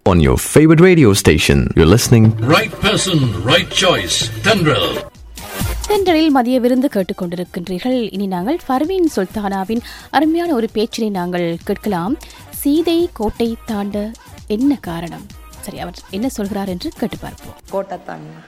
on your favorite radio station. You're listening Right person, right choice. Tendril. தென்றலில் மதிய விருந்து கேட்டுக்கொண்டிருக்கின்றீர்கள் இனி நாங்கள் ஃபர்வீன் சுல்தானாவின் அருமையான ஒரு பேச்சினை நாங்கள் கேட்கலாம் சீதை கோட்டை தாண்ட என்ன காரணம் சரி அவர் என்ன சொல்கிறார் என்று கேட்டு பார்ப்போம் கோட்டை தாண்டினா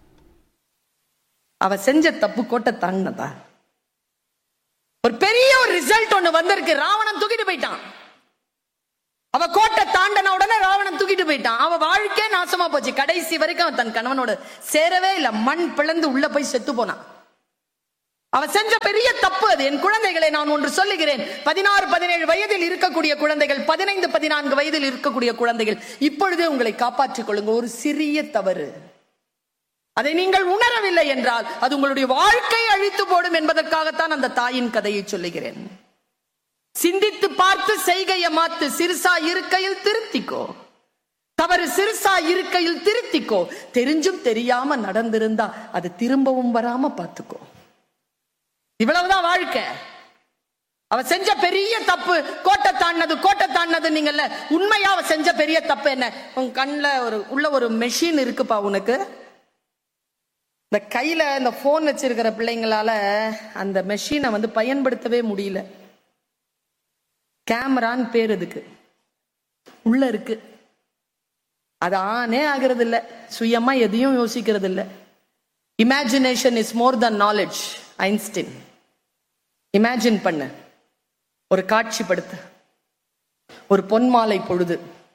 அவ செஞ்ச தப்பு கோட்டை தாண்டினதா ஒரு பெரிய ஒரு ரிசல்ட் ஒண்ணு வந்திருக்கு ராவணன் தூக்கிட்டு போயிட்டான் அவ கோட்டை தாண்டன உடனே ராவணன் தூக்கிட்டு போயிட்டான் அவ வாழ்க்கை நாசமா போச்சு கடைசி வரைக்கும் அவன் தன் கணவனோட சேரவே இல்ல மண் பிளந்து உள்ள போய் செத்து போனான் அவ செஞ்ச பெரிய தப்பு அது என் குழந்தைகளை நான் ஒன்று சொல்லுகிறேன் பதினாறு பதினேழு வயதில் இருக்கக்கூடிய குழந்தைகள் பதினைந்து பதினான்கு வயதில் இருக்கக்கூடிய குழந்தைகள் இப்பொழுதே உங்களை காப்பாற்றிக் கொள்ளுங்க ஒரு சிறிய தவறு அதை நீங்கள் உணரவில்லை என்றால் அது உங்களுடைய வாழ்க்கை அழித்து போடும் என்பதற்காகத்தான் அந்த தாயின் கதையை சொல்லுகிறேன் சிந்தித்து பார்த்து செய்கையை மாத்து சிறுசா இருக்கையில் திருத்திக்கோ தவறு சிறுசா இருக்கையில் திருத்திக்கோ தெரிஞ்சும் தெரியாம நடந்திருந்தா அது திரும்பவும் வராம பார்த்துக்கோ இவ்வளவுதான் வாழ்க்கை அவ செஞ்ச பெரிய தப்பு கோட்டை தாண்டது கோட்டை தாண்டது நீங்கல்ல உண்மையா அவ செஞ்ச பெரிய தப்பு என்ன உன் கண்ணுல ஒரு உள்ள ஒரு மெஷின் இருக்குப்பா உனக்கு இந்த கையில இந்த போன் வச்சிருக்கிற பிள்ளைங்களால அந்த மெஷினை வந்து பயன்படுத்தவே முடியல கேமரான்னு பேர் இதுக்கு உள்ள இருக்கு அது ஆனே ஆகிறது இல்ல சுயமா எதையும் யோசிக்கிறது இல்ல imagination is more than knowledge Einstein imagine பண்ணு ஒரு காட்சிப்படுத்து ஒரு பொன்மாலை பொழுது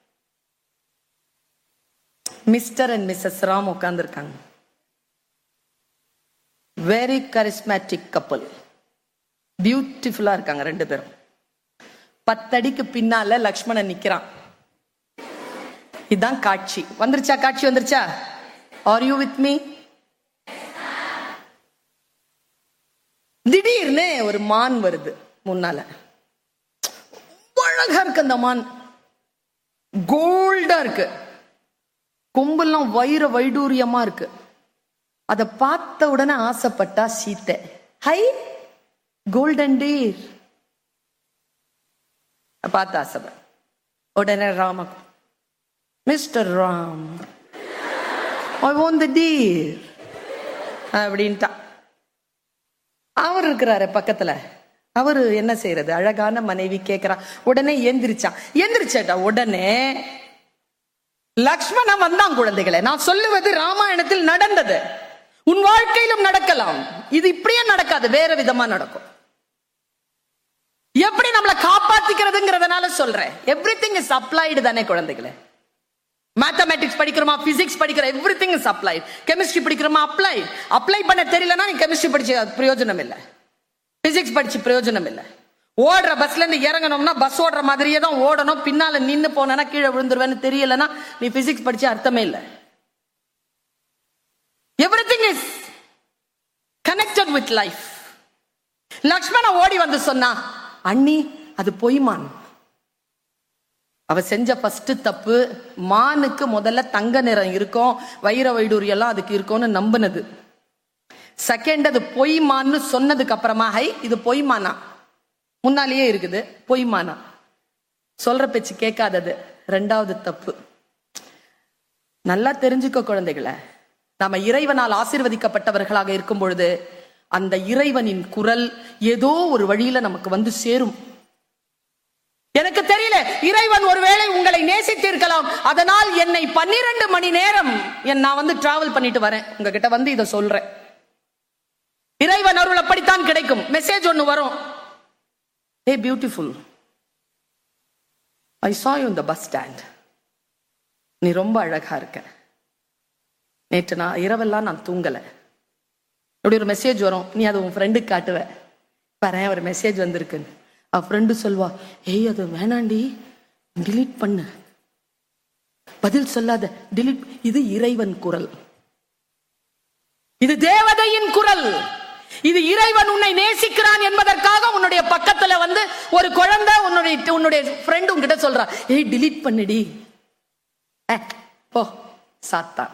மிஸ்டர் அண்ட் மிஸ்ஸஸ் ராம் உட்கார்ந்துருக்காங்க வெரி கரிஸ்மேட்டிக் கப்பல் பியூட்டிஃபுல்லா இருக்காங்க ரெண்டு பேரும் பத்தடிக்கு பின்னால லக்ஷ்மணன் நிக்கிறான் இதுதான் காட்சி வந்துருச்சா காட்சி வந்துருச்சா ஆர் யூ வித் மீ திடீர்னு ஒரு மான் வருது முன்னால ரொம்ப அழகா இருக்கு அந்த மான் கோல்டா இருக்கு கொம்பெல்லாம் வைர வைடூரியமா இருக்கு அதை பார்த்த உடனே ஆசைப்பட்டா சீத்தை ஹை கோல்டன் டீர் பார்த்து ஆசைப்ப உடனே Rama mister Ram I want the deer அப்படின்ட்டா அவர் இருக்கிறாரு பக்கத்துல அவரு என்ன செய்யறது அழகான மனைவி கேக்குறா உடனே எந்திரிச்சான் எந்திரிச்சா உடனே லக்ஷ்மணன் வந்தான் குழந்தைகளை நான் சொல்லுவது ராமாயணத்தில் நடந்தது உன் வாழ்க்கையிலும் நடக்கலாம் இது இப்படியே நடக்காது வேற விதமா நடக்கும் எப்படி நம்மளை காப்பாத்திக்கிறதுங்கிறதுனால சொல்றேன் எவ்ரி திங் இஸ் அப்ளைடு தானே குழந்தைகளே மேத்தமேட்டிக்ஸ் படிக்கிறோமா பிசிக்ஸ் படிக்கிற everything is applied chemistry படிக்கிறோமா அப்ளை அப்ளை பண்ண தெரியலனா நீ கெமிஸ்ட்ரி படிச்சு பிரயோஜனம் இல்லை பிசிக்ஸ் படிச்சு பிரயோஜனம் இல்லை ஓடுற பஸ்ல இருந்து இறங்கணும்னா பஸ் ஓடுற மாதிரியே தான் ஓடணும் பின்னால நின்னு போனா கீழே விழுந்துருவேன்னு தெரியலனா நீ பிசிக்ஸ் படிச்சு அர்த்தமே இல்லை everything is connected with life Lakshmana ஓடி வந்து சொன்னா அண்ணி அது பொய்மான் அவ செஞ்ச ஃபர்ஸ்ட் தப்பு மானுக்கு முதல்ல தங்க நிறம் இருக்கும் வைர வைடூரியெல்லாம் அதுக்கு இருக்கும்னு நம்பினது செகண்ட் அது பொய்மான்னு சொன்னதுக்கு அப்புறமா ஹை இது பொய்மானா முன்னாலேயே இருக்குது பொய்மானா சொல்ற பேச்சு கேட்காதது ரெண்டாவது தப்பு நல்லா தெரிஞ்சுக்க குழந்தைகளை நாம இறைவனால் ஆசீர்வதிக்கப்பட்டவர்களாக இருக்கும் பொழுது அந்த இறைவனின் குரல் ஏதோ ஒரு வழியில நமக்கு வந்து சேரும் எனக்கு தெரியல இறைவன் ஒருவேளை உங்களை நேசித்திருக்கலாம் அதனால் என்னை பன்னிரண்டு மணி நேரம் என் நான் வந்து டிராவல் பண்ணிட்டு வரேன் உங்ககிட்ட வந்து இதை சொல்றேன் இறைவன் அருள் அப்படித்தான் கிடைக்கும் மெசேஜ் ஒன்னு வரும் a beautiful I saw you in the bus stand நீ ரொம்ப அழகா இருக்க நேற்று நான் இரவெல்லாம் நான் தூங்கல இப்படி ஒரு மெசேஜ் வரும் நீ அதை உன் ஃப்ரெண்டுக்கு காட்டுவ பாரு ஒரு மெசேஜ் வந்திருக்குன்னு அவ ஃப்ரெண்டு சொல்வா ஏய் அது வேணாண்டி delete பண்ணு பதில் சொல்லாத delete இது இறைவன் குரல் இது தேவதையின் குரல் இது இறைவன் உன்னை நேசிக்கிறான் என்பதற்காக உன்னுடைய பக்கத்துல வந்து ஒரு குழந்தை உன்னுடைய உன்னுடைய ஃப்ரெண்ட் உன்கிட்ட சொல்றா ஏய் delete பண்ணுடி அஹ், போ சாத்தான்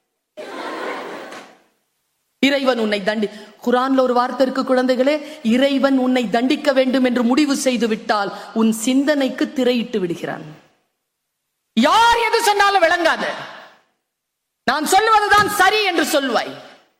இறைவன் உன்னை தண்டி குரான்ல ஒரு வார்த்தை இருக்கு குழந்தைகளே இறைவன் உன்னை தண்டிக்க வேண்டும் என்று முடிவு செய்து விட்டால் உன் சிந்தனைக்கு திரையிட்டு விடுகிறான் யார் எது சொன்னாலும் விளங்காது நான் சொல்வதுதான் சரி என்று சொல்வாய்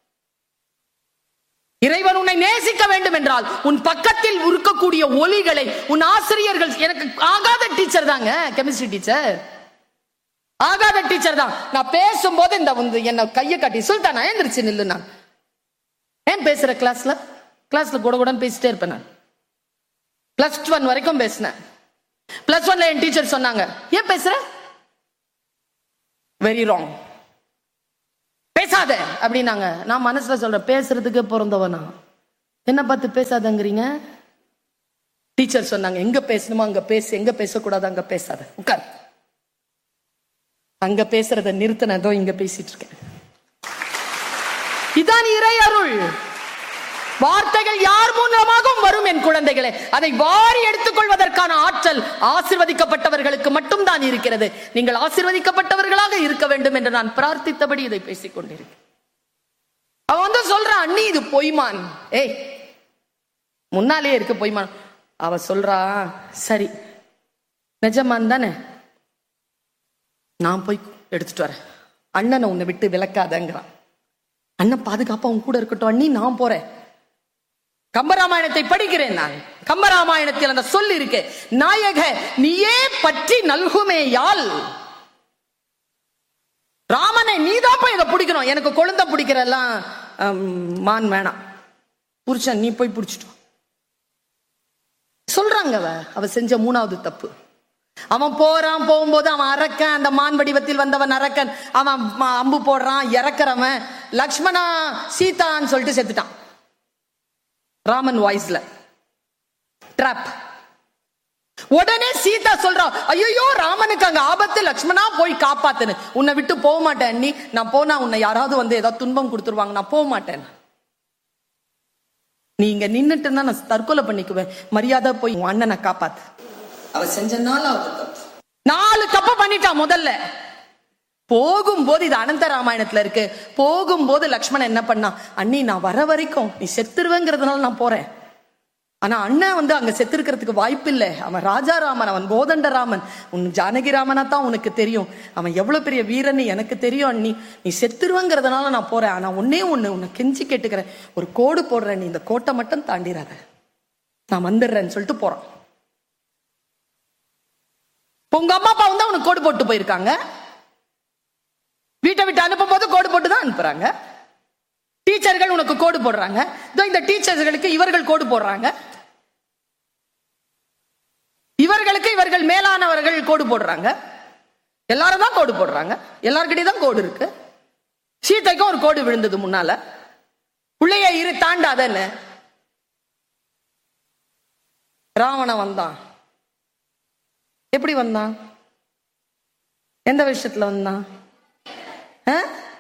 இறைவன் உன்னை நேசிக்க வேண்டும் என்றால் உன் பக்கத்தில் இருக்கக்கூடிய ஒலிகளை உன் ஆசிரியர்கள் எனக்கு ஆகாத டீச்சர் தாங்க கெமிஸ்ட்ரி டீச்சர் ஆகாத டீச்சர் தான் நான் பேசும்போது இந்த வந்து என்ன கையை காட்டி சுல்தானா எழுந்திருச்சு நில்லு நான் ஏன் பேசுற கிளாஸ்ல கிளாஸ்ல கூட கூட பேசிட்டே இருப்பேன் நான் பிளஸ் ஒன் வரைக்கும் பேசினேன் பிளஸ் ஒன்ல என் டீச்சர் சொன்னாங்க ஏன் பேசுற வெரி ராங் பேசாத அப்படின்னாங்க நான் மனசுல சொல்றேன் பேசுறதுக்கு பிறந்தவனா என்ன பார்த்து பேசாதங்கிறீங்க டீச்சர் சொன்னாங்க எங்க பேசணுமோ அங்க பேசு எங்க பேசக்கூடாது அங்க பேசாத உட்கார் அங்க பேசுறத நிறுத்தினதோ இங்க பேசிட்டு இருக்கேன் இதான் இறை அருள் வார்த்தைகள் யார் மூலமாகவும் வரும் என் குழந்தைகளே அதை வாரி எடுத்துக்கொள்வதற்கான ஆற்றல் ஆசிர்வதிக்கப்பட்டவர்களுக்கு மட்டும்தான் இருக்கிறது நீங்கள் ஆசிர்வதிக்கப்பட்டவர்களாக இருக்க வேண்டும் என்று நான் பிரார்த்தித்தபடி இதை பேசிக் கொண்டிருக்கேன் அவன் வந்து சொல்றான் அண்ணி இது பொய்மான் ஏய் முன்னாலே இருக்கு பொய்மான் அவ சொல்றா சரி நிஜமான் தானே நான் போய் எடுத்துட்டு வரேன் அண்ணனை உன்னை விட்டு விளக்காதங்கிறான் அண்ணன் பாதுகாப்பா உன் கூட இருக்கட்டும் அண்ணி நான் போறேன் கம்பராமாயணத்தை படிக்கிறேன் நான் கம்பராமாயணத்தில் அந்த சொல் இருக்கு நாயக நீயே பற்றி நல்குமேயால் ராமனை நீதான் போய் இதை பிடிக்கணும் எனக்கு கொழுந்த பிடிக்கிறெல்லாம் ஹம், மான் வேணாம் புருஷன் நீ போய் பிடிச்சிட்டு வா. சொல்றாங்க அவ அவ செஞ்ச மூணாவது தப்பு அவன் போறான் போகும்போது அவன் அரக்கன் அந்த மான் வடிவத்தில் வந்தவன் அரக்கன் அவன் ம- அம்பு போடுறான் இறக்குறவன் லக்ஷ்மணா சீதான்னு சொல்லிட்டு செத்துட்டான் ராமன் வாய்ஸ்ல ட்ராப் உடனே சீதா சொல்றா ஐயோ ராமனுக்கு அங்க ஆபத்து லக்ஷ்மணா போய் காப்பாத்துன்னு உன்னை விட்டு போக மாட்டேன் நீ நான் போனா உன்னை யாராவது வந்து ஏதாவது துன்பம் கொடுத்துருவாங்க நான் போக மாட்டேன் நீ இங்க நின்னுட்டுன்னா நான் தற்கொலை பண்ணிக்குவேன் மரியாதை போய் உன் அண்ணனை காப்பாத்து அவ செஞ்ச நாலாவது தப்பு நாலு தப்பு பண்ணிட்டா முதல்ல போகும்போது இது அனந்த ராமாயணத்துல இருக்கு போகும்போது லக்ஷ்மணன் என்ன பண்ணா அண்ணி நான் வர வரைக்கும் நீ செத்துருவேங்கிறதுனால நான் போறேன் ஆனா அண்ணன் வந்து அங்க செத்திருக்கிறதுக்கு வாய்ப்பு இல்லை அவன் ராஜாராமன் அவன் கோதண்டராமன் உன் ஜானகிராமனா தான் உனக்கு தெரியும் அவன் எவ்வளவு பெரிய வீரன்னு எனக்கு தெரியும் அண்ணி நீ செத்துருவங்கிறதுனால நான் போறேன் ஆனா ஒன்னே ஒண்ணு உன்னை கெஞ்சி கேட்டுக்கிறேன் ஒரு கோடு போடுறேன் நீ இந்த கோட்டை மட்டும் தாண்டிடாத நான் வந்துடுறேன்னு சொல்லிட்டு போறான் இப்ப உங்க அம்மா அப்பா வந்து அவனுக்கு கோடு போட்டு போயிருக்காங்க வீட்டை விட்டு அனுப்பும் போது கோடு போட்டு தான் அனுப்புறாங்க டீச்சர்கள் உனக்கு கோடு போடுறாங்க இதோ இந்த டீச்சர்களுக்கு இவர்கள் கோடு போடுறாங்க இவர்களுக்கு இவர்கள் மேலானவர்கள் கோடு போடுறாங்க எல்லாரும் தான் கோடு போடுறாங்க எல்லார்கிட்டயும் தான் கோடு இருக்கு சீதைக்கும் ஒரு கோடு விழுந்தது முன்னால உள்ளேயே இரு தாண்டாதன்னு ராவணன் வந்தான் எப்படி வந்தான் எந்த விஷயத்துல வந்தான் ஆ?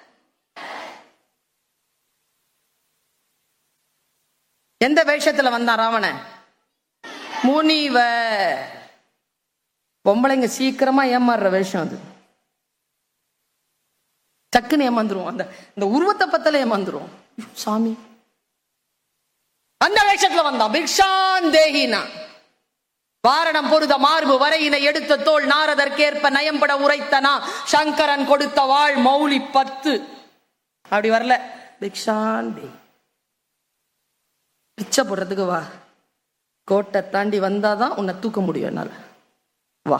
எந்த வேஷத்துல வந்தான் ராவணன் முனிவ பொம்பளைங்க சீக்கிரமா ஏமாறுற வேஷம் அது டக்குன்னு ஏமாந்துரும் அந்த இந்த உருவத்தை பத்தல ஏமாந்துரும் சாமி அந்த வேஷத்துல வந்தான் பிக்ஷான் தேகினா வாரணம் பொருத மார்பு வரையினை எடுத்த தோல் நாரதற்கேற்ப நயம்பட உரைத்தனா சங்கரன் கொடுத்த வாழ் மௌலி பத்து அப்படி வரல பிக்ஷான் தேகி பிச்சை போடுறதுக்கு வா கோட்டை தாண்டி வந்தாதான் உன்னை தூக்க முடியும் என்னால வா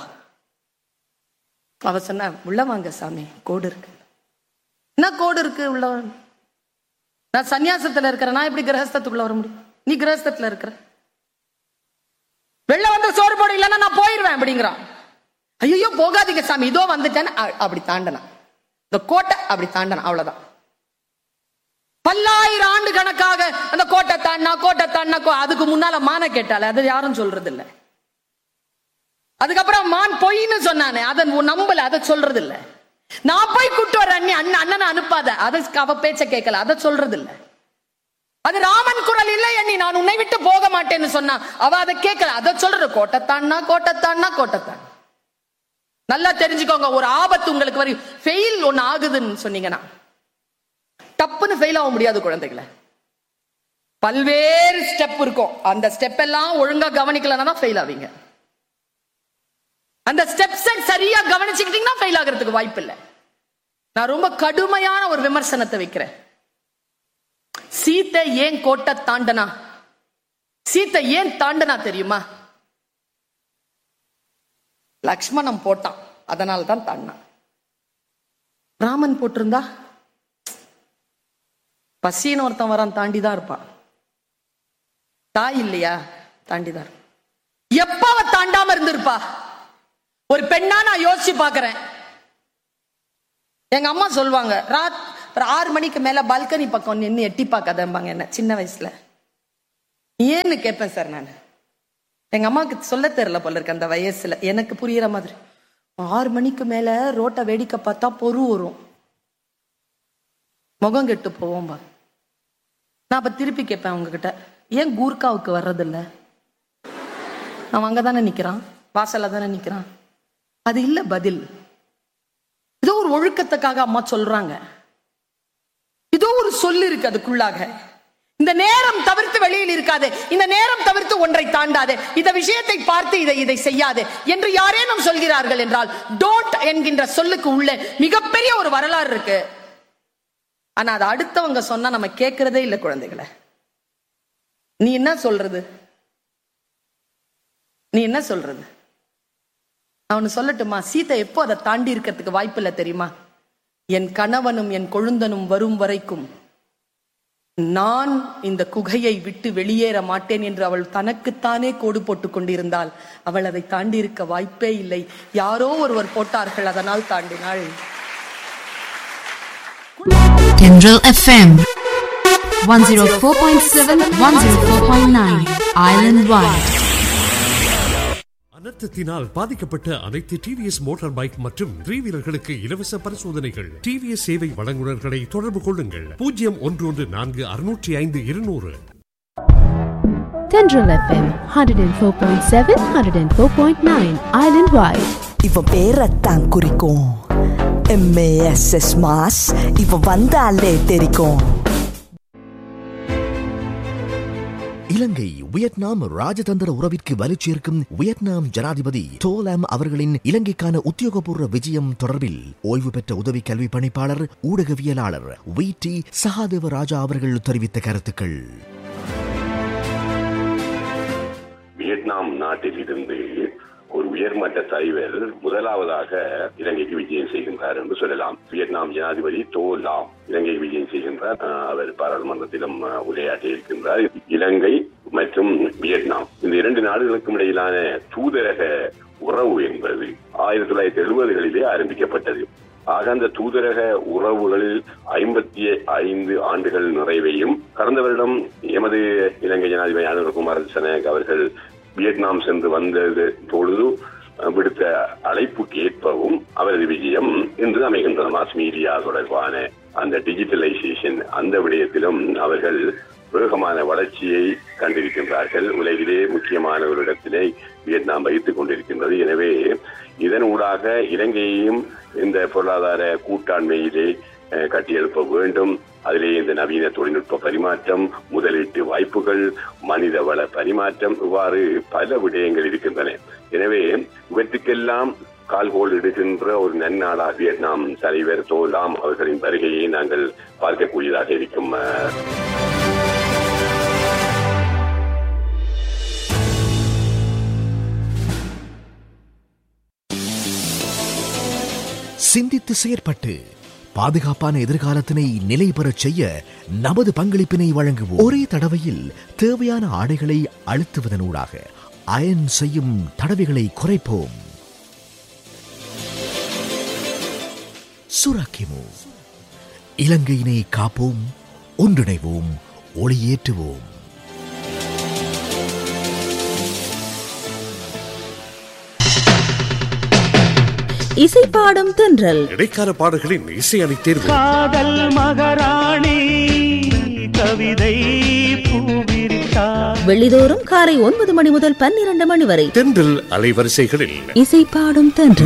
அவ சொன்ன உள்ள வாங்க சாமி கோடு இருக்கு என்ன கோடு இருக்கு உள்ள வா. நான் சன்னியாசத்துல இருக்கிறேன் நான் எப்படி கிரகஸ்தத்துக்குள்ள வர முடியும் நீ கிரகஸ்தத்துல இருக்கிற வெளில வந்து சோறு போட இல்லைன்னா நான் போயிருவேன் அப்படிங்கிறான் ஐயோ போகாதீங்க சாமி இதோ வந்துட்டேன்னு அ- அப்படி தாண்டனா இந்த கோட்டை அப்படி தாண்டனா அவ்வளவுதான் பல்லாயிரம் ஆண்டு கணக்காக அந்த கோட்டை தாண்டினா கோட்டை தாண்டினா கோ- அதுக்கு முன்னால மான கேட்டாலே அது யாரும் சொல்றது இல்ல அதுக்கப்புறம் மான் பொய்ன்னு சொன்னானே அதை உன் நம்பல அதை சொல்றது இல்ல நான் போய் கூட்டு வர அண்ணி அண்ணன் அண்ணனை அனுப்பாத அதை அவ பேச்ச கேட்கல அதை சொல்றது இல்ல அது ராமன் குரல் இல்லை அண்ணி நான் உன்னை விட்டு போக மாட்டேன்னு சொன்னா அவ அதை கேட்கல அதை சொல்றது கோட்டைத்தான்னா கோட்டைத்தான்னா கோட்டைத்தான் நல்லா தெரிஞ்சுக்கோங்க ஒரு ஆபத்து உங்களுக்கு வரும் ஃபெயில் ஒன்னு ஆகுதுன்னு சொன்னீங்கன்னா டப்புன்னு ஃபெயில் ஆக முடியாது குழந்தைகளை பல்வேறு ஸ்டெப் இருக்கும் அந்த ஸ்டெப் எல்லாம் ஒழுங்கா கவனிக்கலன்னா தான் ஃபெயில் ஆவீங்க அந்த ஸ்டெப்ஸை சரியா கவனிச்சுக்கிட்டீங்கன்னா ஃபெயில் ஆகிறதுக்கு வாய்ப்பு இல்லை நான் ரொம்ப கடுமையான ஒரு விமர்சனத்தை வைக்கிறேன் சீத்தை ஏன் கோட்டை தாண்டனா சீத்தை ஏன் தாண்டனா தெரியுமா லக்ஷ்மணன் போட்டான் அதனால தான் தாண்டினான் ராமன் போட்டிருந்தா பசின்னு ஒருத்தன் வரான் தாண்டி தான் இருப்பான் தாய் இல்லையா தாண்டி தான் இருப்பான். எப்ப அவ தாண்டாம இருந்திருப்பா ஒரு பெண்ணா நான் யோசிச்சு பாக்குறேன் எங்க அம்மா சொல்லுவாங்க ராத் ஒரு ஆறு மணிக்கு மேல பால்கனி பக்கம் நின்று எட்டி பார்க்காதம்பாங்க என்ன சின்ன வயசுல ஏன்னு கேட்பேன் சார் நான் எங்க அம்மாவுக்கு சொல்ல தெரியல போல இருக்கு அந்த வயசுல எனக்கு புரியுற மாதிரி ஆறு மணிக்கு மேல ரோட்டை வேடிக்கை பார்த்தா பொறு வரும் முகம் கெட்டு போவோம் பா நான் அப்ப திருப்பி கேட்பேன் உங்ககிட்ட ஏன் கூர்காவுக்கு வர்றதில்ல அவன் அங்கதானே நிக்கிறான் வாசல்ல தானே நிக்கிறான் அது இல்ல பதில் ஏதோ ஒரு ஒழுக்கத்துக்காக அம்மா சொல்றாங்க ஏதோ ஒரு சொல் இருக்கு அதுக்குள்ளாக இந்த நேரம் தவிர்த்து வெளியில் இருக்காது இந்த நேரம் தவிர்த்து ஒன்றை தாண்டாது இந்த விஷயத்தை பார்த்து இதை இதை செய்யாது என்று யாரேனும் சொல்கிறார்கள் என்றால் டோன்ட் என்கின்ற சொல்லுக்கு உள்ளே மிகப்பெரிய ஒரு வரலாறு இருக்கு ஆனா அது அடுத்தவங்க சொன்னா நம்ம கேட்கறதே இல்லை குழந்தைகளை நீ என்ன சொல்றது நீ என்ன சொல்றது அவனு சொல்லட்டுமா சீதை எப்போ அதை தாண்டி இருக்கிறதுக்கு வாய்ப்பு இல்லை தெரியுமா என் கணவனும் என் கொழுந்தனும் வரும் வரைக்கும் நான் இந்த குகையை விட்டு வெளியேற மாட்டேன் என்று அவள் தனக்குத்தானே கோடு போட்டுக் கொண்டிருந்தால் அவள் அதை தாண்டி இருக்க வாய்ப்பே இல்லை யாரோ ஒருவர் போட்டார்கள் அதனால் தாண்டினாள் Tendril FM 104.7 104.9 Island Wide அனர்த்தத்தினால் பாதிக்கப்பட்ட அனைத்து டிவிஎஸ் மோட்டார் பைக் மற்றும் த்ரீ வீலர்களுக்கு இலவச பரிசோதனைகள் டிவிஎஸ் சேவை வழங்குநர்களை தொடர்பு கொள்ளுங்கள் பூஜ்ஜியம் ஒன்று ஒன்று நான்கு அறுநூற்றி ஐந்து இருநூறு Tendril FM 104.7 104.9 Island Wide இவன் பேரத்தான் குறிக்கும் எம்ஏஎஸ்எஸ் மாஸ் இவன் வந்தாலே தெரிக்கும் இலங்கை வியட்நாம் ராஜதந்திர உறவிற்கு வலுச்சேர்க்கும் வியட்நாம் ஜனாதிபதி டோலாம் அவர்களின் இலங்கைக்கான உத்தியோகபூர்வ விஜயம் தொடர்பில் ஓய்வு பெற்ற உதவி கல்வி பணிப்பாளர் ஊடகவியலாளர் வி டி சகாதேவ ராஜா அவர்கள் தெரிவித்த கருத்துக்கள் வியட்நாம் நாட்டில் இருந்து ஒரு உயர்மட்ட தலைவர் முதலாவதாக இலங்கைக்கு விஜயம் செய்கின்றார் என்று சொல்லலாம் வியட்நாம் ஜனாதிபதி தோ லாம் இலங்கைக்கு விஜயம் செய்கின்றார் அஹ், அவர் பாராளுமன்றத்திலும் அஹ், உரையாற்றி இருக்கின்றார் இலங்கை மற்றும் வியட்நாம் இந்த இரண்டு நாடுகளுக்கும் இடையிலான தூதரக உறவு என்பது ஆயிரத்தி தொள்ளாயிரத்தி எழுபதுகளிலே ஆரம்பிக்கப்பட்டது ஆக அந்த தூதரக உறவுகளில் ஐம்பத்தி ஐந்து ஆண்டுகள் நிறைவையும் கடந்த வருடம் எமது இலங்கை ஜனாதிபதி அனுரகுமார் சனக் அவர்கள் வியட்நாம் சென்று வந்தது பொழுது அஹ், விடுத்த அழைப்புக்கு ஏற்பவும் அவரது விஜயம் இன்று அமைகின்றது மாஸ் மீடியா தொடர்பான அந்த டிஜிட்டலைசேஷன் அந்த விடயத்திலும் அவர்கள் வேகமான வளர்ச்சியை கண்டிருக்கின்றார்கள் உலகிலே முக்கியமான ஒரு இடத்திலே வியட்நாம் வைத்துக் கொண்டிருக்கின்றது எனவே இதன் ஊடாக இலங்கையையும் இந்த பொருளாதார கூட்டாண்மையிலே அஹ், கட்டியெழுப்ப வேண்டும் அதிலே இந்த நவீன தொழில்நுட்ப பரிமாற்றம் முதலீட்டு வாய்ப்புகள் மனித வள பரிமாற்றம் இவ்வாறு பல விடயங்கள் இருக்கின்றன எனவே இவற்றுக்கெல்லாம் கால்கோல் இடுகின்ற ஒரு நன்னாடா வியட்நாம் தலைவர் தோலாம் அவர்களின் வருகையை நாங்கள் பார்க்கக்கூடியதாக இருக்கும் அஹ், சிந்தித்து செயற்பட்டு பாதுகாப்பான எதிர்காலத்தினை நிலை பெறச் செய்ய நமது பங்களிப்பினை வழங்குவோம் ஒரே தடவையில் தேவையான ஆடைகளை அழுத்துவதனூடாக அயன் செய்யும் தடவைகளை குறைப்போம் சுராக்கிமோ இலங்கையினை காப்போம் ஒன்றிணைவோம் ஒளியேற்றுவோம் இசைப்பாடும் தென்றல் இடைக்கால பாடல்களின் இசை அணி தேர்வு காதல் மகராணி கவிதை பூவிரித்தா வெள்ளிதோறும் காலை ஒன்பது மணி முதல் பன்னிரண்டு மணி வரை தென்றல் அலைவரிசைகளில் இசைப்பாடும் தென்றல்